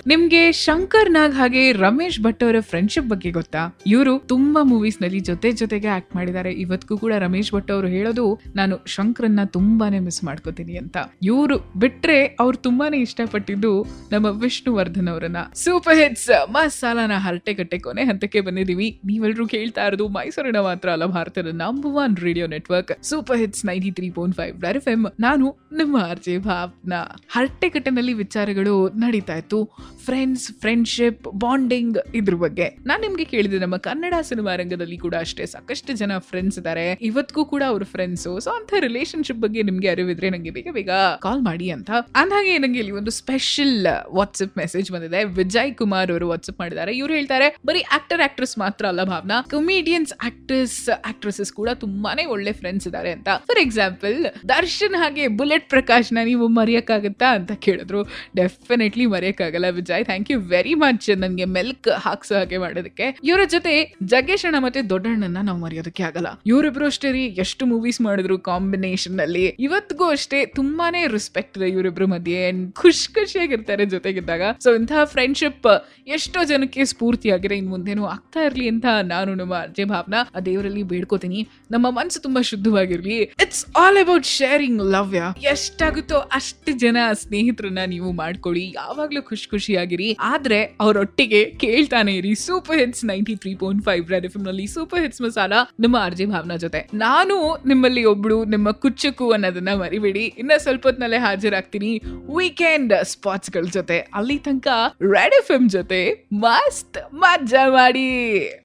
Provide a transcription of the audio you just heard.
ನಿಮ್ಗೆ ಶಂಕರ್ ನಾಗ್ ಹಾಗೆ ರಮೇಶ್ ಭಟ್ ಅವರ ಫ್ರೆಂಡ್ಶಿಪ್ ಬಗ್ಗೆ ಗೊತ್ತಾ ಇವರು ತುಂಬಾ ಮೂವೀಸ್ ನಲ್ಲಿ ಜೊತೆ ಜೊತೆಗೆ ಆಕ್ಟ್ ಮಾಡಿದ್ದಾರೆ ಇವತ್ತಿಗೂ ಕೂಡ ರಮೇಶ್ ಭಟ್ ಅವರು ಹೇಳೋದು ನಾನು ಶಂಕರನ್ನ ತುಂಬಾನೇ ಮಿಸ್ ಮಾಡ್ಕೋತೀನಿ ಅಂತ ಇವರು ಬಿಟ್ರೆ ಅವ್ರು ತುಂಬಾನೇ ಇಷ್ಟಪಟ್ಟಿದ್ದು ನಮ್ಮ ವಿಷ್ಣುವರ್ಧನ್ ಅವರನ್ನ ಸೂಪರ್ ಹಿಟ್ಸ್ ಮಸಾಲಾನ ಹರಟೆ ಕಟ್ಟೆ ಕೊನೆ ಹಂತಕ್ಕೆ ಬಂದಿದೀವಿ ನೀವೆಲ್ಲರೂ ಕೇಳ್ತಾ ಇರೋದು ಮೈಸೂರಿನ ಮಾತ್ರ ಅಲ್ಲ ಭಾರತದ number one radio network super hits ninety three point five F M ನಾನು ನಿಮ್ಮ ಆರ್ಜೆ ಭಾವನಾ ಹರಟೆ ಕಟ್ಟೆನಲ್ಲಿ ವಿಚಾರಗಳು ನಡೀತಾ ಇತ್ತು ಫ್ರೆಂಡ್ಸ್ ಫ್ರೆಂಡ್ಶಿಪ್ ಬಾಂಡಿಂಗ್ ಇದ್ರ ಬಗ್ಗೆ ನಾನ್ ನಿಮ್ಗೆ ಕೇಳಿದೆ ನಮ್ಮ ಕನ್ನಡ ಸಿನಿಮಾ ರಂಗದಲ್ಲಿ ಕೂಡ ಅಷ್ಟೇ ಸಾಕಷ್ಟು ಜನ ಫ್ರೆಂಡ್ಸ್ ಇದ್ದಾರೆ ಇವತ್ತಿಗೂ ಕೂಡ ಅವ್ರ ಫ್ರೆಂಡ್ಸ್ ಸೊ ಅಂತ ರಿಲೇಶನ್ಶಿಪ್ ಬಗ್ಗೆ ನಿಮ್ಗೆ ಅರಿವಿದ್ರೆ ನಂಗೆ ಬೇಗ ಬೇಗ ಕಾಲ್ ಮಾಡಿ ಅಂತ ಅಂದಾಗೆ ನಂಗೆ ಇಲ್ಲಿ ಒಂದು ಸ್ಪೆಷಲ್ ವಾಟ್ಸ್ಆಪ್ ಮೆಸೇಜ್ ಬಂದಿದೆ ವಿಜಯ್ ಕುಮಾರ್ ಅವರು ವಾಟ್ಸ್ಆಪ್ ಮಾಡಿದ್ದಾರೆ ಇವ್ರು ಹೇಳ್ತಾರೆ ಬರೀ ಆಕ್ಟರ್ ಆಕ್ಟ್ರೆಸ್ ಮಾತ್ರ ಅಲ್ಲ ಭಾವನಾ ಕಮಿಡಿಯನ್ಸ್ ಆಕ್ಟರ್ಸ್ ಆಕ್ಟ್ರೆಸಸ್ ಕೂಡ ತುಂಬಾನೇ ಒಳ್ಳೆ ಫ್ರೆಂಡ್ಸ್ ಇದ್ದಾರೆ ಅಂತ ಫಾರ್ ಎಕ್ಸಾಂಪಲ್ ದರ್ಶನ್ ಹಾಗೆ ಬುಲೆಟ್ ಪ್ರಕಾಶ್ನ ನೀವು ಮರೆಯಕ್ಕಾಗತ್ತಾ ಅಂತ ಕೇಳಿದ್ರು ಡೆಫಿನೆಟ್ಲಿ ಮರೆಯಕ್ಕಾಗಲ್ಲ Vijay thank you very much ನನಗೆ ಮೆಲ್ಕ್ ಹಾಕ್ಸೋ ಹಾಗೆ ಮಾಡೋದಕ್ಕೆ ಇವರ ಜೊತೆ ಜಗ್ಗೇಶ್ ಅಣ್ಣ ಮತ್ತೆ ದೊಡ್ಡಣ್ಣನ ನಾವು ಮರೆಯೋದಕ್ಕೆ ಆಗಲ್ಲ ಇವರಿಬ್ರು ಅಷ್ಟೇ ರೀ ಎಷ್ಟು ಮೂವೀಸ್ ಮಾಡಿದ್ರು ಕಾಂಬಿನೇಷನ್ ಅಲ್ಲಿ ಇವತ್ತಿಗೂ ಅಷ್ಟೇ ತುಂಬಾನೇ ರೆಸ್ಪೆಕ್ಟ್ ಇದೆ ಇವರಿಬ್ರು ಮಧ್ಯೆ and ಖುಷಿ ಖುಷಿಯಾಗಿರ್ತಾರೆ ಜೊತೆಗಿದ್ದಾಗ ಸೊ ಇಂತಹ ಫ್ರೆಂಡ್ಶಿಪ್ ಎಷ್ಟೋ ಜನಕ್ಕೆ ಸ್ಫೂರ್ತಿಯಾಗಿದೆ ಇನ್ ಮುಂದೇನು ಆಗ್ತಾ ಇರ್ಲಿ ಅಂತ ನಾನು ನಮ್ಮ ಅಜಯ್ ಭಾವನಾ ಆ ದೇವರಲ್ಲಿ ಬೇಡ್ಕೋತೀನಿ ನಮ್ಮ ಮನಸ್ಸು ತುಂಬಾ ಶುದ್ಧವಾಗಿರ್ಲಿ ಇಟ್ಸ್ ಆಲ್ ಅಬೌಟ್ ಶೇರಿಂಗ್ ಲವ್ಯ ಎಷ್ಟಾಗುತ್ತೋ ಅಷ್ಟು ಜನ ಸ್ನೇಹಿತರನ್ನ ನೀವು ಮಾಡ್ಕೊಳ್ಳಿ ಯಾವಾಗ್ಲೂ ಖುಷಿ ಖುಷಿಯಾಗಿರಿ ಆದ್ರೆ ಅವರೊಟ್ಟಿಗೆ ಕೇಳ್ತಾನೆ ಇರಿ super hits ninety three point five red F ನಲ್ಲಿ ಸೂಪರ್ ಹಿಟ್ಸ್ ಮಸಾಲ ನಿಮ್ಮ ಆರ್ಜೆ ಭಾವನಾ ಜೊತೆ ನಾನು ನಿಮ್ಮಲ್ಲಿ ಒಬ್ಳು ನಿಮ್ಮ ಕುಚ್ಚುಕು ಅನ್ನೋದನ್ನ ಮರಿಬೇಡಿ ಇನ್ನ ಸ್ವಲ್ಪ ಹೊತ್ನಲ್ಲೇ ಹಾಜರಾಗ್ತೀನಿ ವೀಕೆಂಡ್ ಸ್ಪಾಟ್ಸ್ ಗಳ ಜೊತೆ ಅಲ್ಲಿ ತನಕ ರೆಡ್ ಎಫ್ ಎಂ ಜೊತೆ ಮಸ್ತ್ ಮಜಾ ಮಾಡಿ